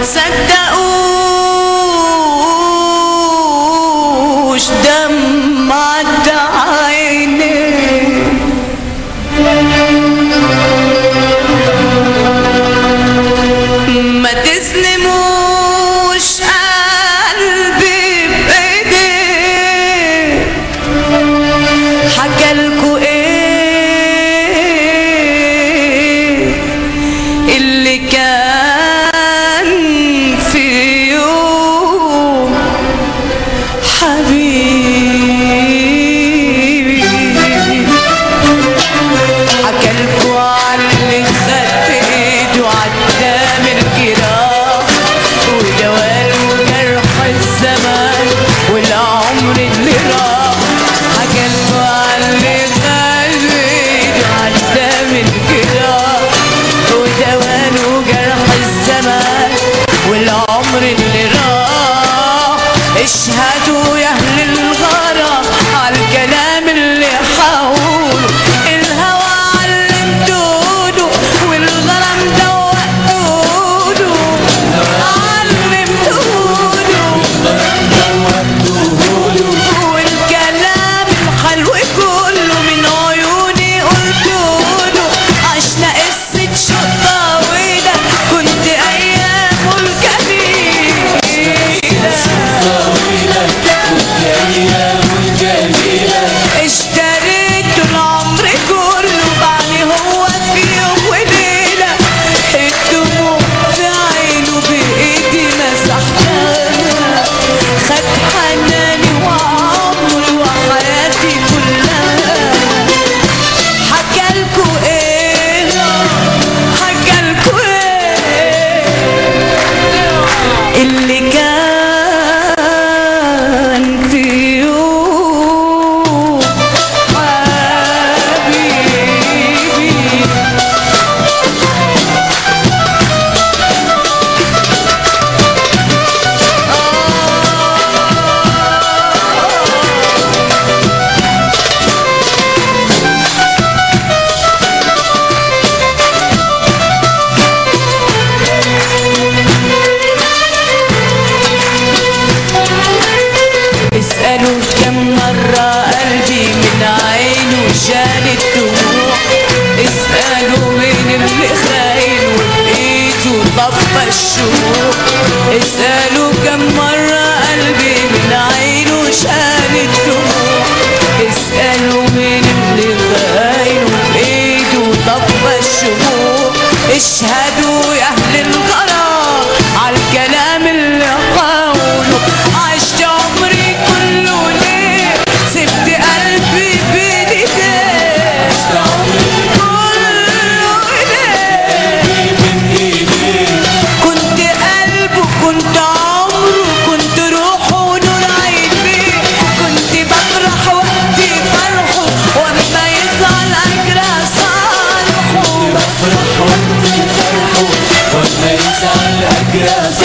تصدقوش دمعت عيني ما تظلموش قلبي بايديك حكالكوا ايه اللي كان في يوم حبيبي حكالكوا على اللي خد ايده عدام الجراح ودوال وجرح الزمان والعمر اللي راح حكالكوا على اللي خد ايده عدام الجراح ودوال وجرح الزمان والعمر اللي راح اشهدوا يا اهل الغرام على الكلام اللي حاولوا الهوى علمتوله والغرام دوقتوله علمتوله والكلام الحلو كله من عيوني قلتوله عشنا قصة شوق طويلة كنت أيامه الجميلة اشتريت العمر كله بعد هو في يوم وليلة الدموع في عينه بإيدي مسحتها خد حناني وعمري وحياتي كلها حكالكوا ايه حكالكوا ايه اللي كان في يوم حبيبي اسألوا كم مرة قلبي من عينه شال الدموع اسألوا مين اللي خاين وبإيده طفى الشموع اسألوا كم مرة قلبي من عينه شال الدموع اسألوا مين اللي خاين وبإيده طفى الشموع اشهدوا يا أهل الغرام على الكلام اللي قوله عشت عمري كله ليه سبت قلبي بين ايديك كله ليه كنت قلبه كنت عمره كنت روحه ونور عينيه كنت بفرح وقت فرحه واما يزعل اجرى صالحه بفرح وقت فرحه وما يزعل أجرى